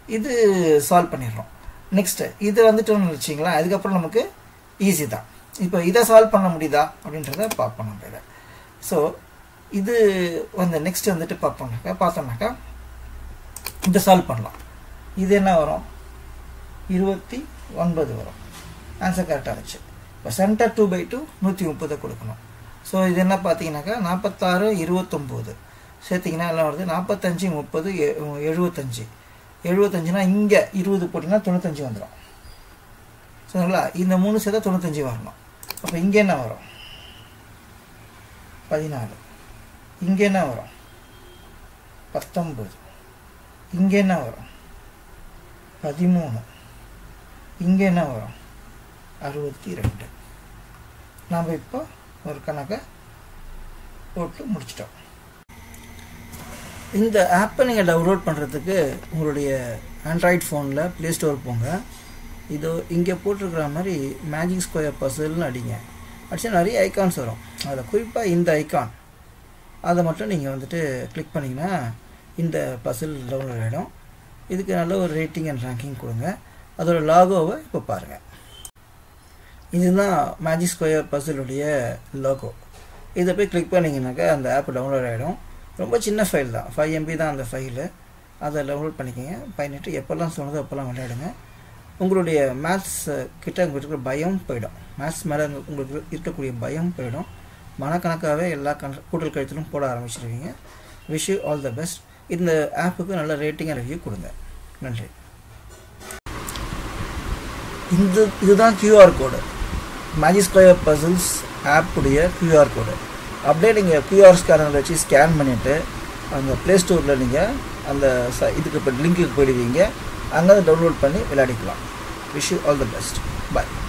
இது சால்வ் பண்ணிடுறோம் நெக்ஸ்ட்டு இது வந்துட்டோம்னு வச்சிங்களா அதுக்கப்புறம் நமக்கு ஈஸி தான் இப்போ இதை சால்வ் பண்ண முடியுதா அப்படின்றத பார்ப்போம் நம்ம இதை ஸோ இது வந்து நெக்ஸ்ட் வந்துட்டு பார்ப்போம்னாக்கா பார்த்தோம்னாக்கா இதை சால்வ் பண்ணலாம் இது என்ன வரும் இருபத்தி ஒன்பது வரும் ஆன்சர் கரெக்டாக இருந்துச்சு இப்போ சென்டர் டூ பை டூ நூற்றி முப்பதை கொடுக்கணும் ஸோ இது என்ன பார்த்தீங்கன்னாக்கா நாற்பத்தாறு இருபத்தொம்போது சேர்த்திங்கன்னா எல்லாம் வருது நாற்பத்தஞ்சு முப்பது எ- எழுபத்தஞ்சு எழுபத்தஞ்சுனா இங்கே இருபது போட்டிங்கன்னா தொண்ணூத்தஞ்சு வந்துடும் சரிங்களா இந்த மூணு சேர்த்தா தொண்ணூத்தஞ்சு வரணும் அப்போ இங்கே என்ன வரும் பதினாலு இங்கே என்ன வரும் பத்தொம்பது இங்கே என்ன வரும் பதிமூணு இங்கே என்ன வரும் அறுபத்தி ரெண்டு நாம் இப்போ ஒரு கணக்கை போட்டு முடிச்சிட்டோம் இந்த ஆப்பை நீங்கள் டவுன்லோட் பண்ணுறதுக்கு உங்களுடைய ஆண்ட்ராய்ட் ஃபோனில் ப்ளே ஸ்டோர் போங்க இதோ இங்கே போட்டிருக்கிற மாதிரி மேஜிக் ஸ்கொயர் பசில்னு அடிங்க அடிச்சா நிறைய ஐகான்ஸ் வரும் அதில் குறிப்பாக இந்த ஐகான் அதை மட்டும் நீங்கள் வந்துட்டு கிளிக் பண்ணிங்கன்னா இந்த பசில் டவுன்லோட் ஆகிடும் இதுக்கு நல்ல ஒரு ரேட்டிங் அண்ட் ரேங்கிங் கொடுங்க அதோட லாகோவை இப்போ பாருங்கள் இதுதான் மேஜிக் ஸ்கொயர் பசிலுடைய லாகோ இதை போய் கிளிக் பண்ணிங்கனாக்கா அந்த ஆப் டவுன்லோட் ஆகிடும் ரொம்ப சின்ன ஃபைல் தான் ஃபைவ் எம்பி தான் அந்த ஃபைலு அதை டவுன்லோட் பண்ணிக்கோங்க பயணிட்டு எப்போல்லாம் சொன்னதோ அப்போல்லாம் விளையாடுங்க உங்களுடைய மேத்ஸ் கிட்ட உங்களுக்கு இருக்கிற பயம் போயிடும் மேத்ஸ் மேலே உங்களுக்கு இருக்கக்கூடிய பயம் போயிடும் மனக்கணக்காகவே எல்லா கண கூட்டல் கழுத்திலும் போட ஆரம்பிச்சிருவீங்க wish you all the best இந்த ஆப்புக்கு நல்ல ரேட்டிங் ரிவ்யூ கொடுங்க நன்றி இந்த இதுதான் QR code magic square puzzles ஆப்புடைய கியூஆர் கோடு அப்படியே நீங்கள் கியூஆர் ஸ்கேனர் வச்சு ஸ்கேன் பண்ணிவிட்டு அந்த ப்ளே ஸ்டோரில் நீங்கள் அந்த ச இதுக்கு இப்போ லிங்க்குக்கு போயிடுவீங்க அங்கே டவுன்லோட் பண்ணி விளையாடிக்கலாம் wish you all the best bye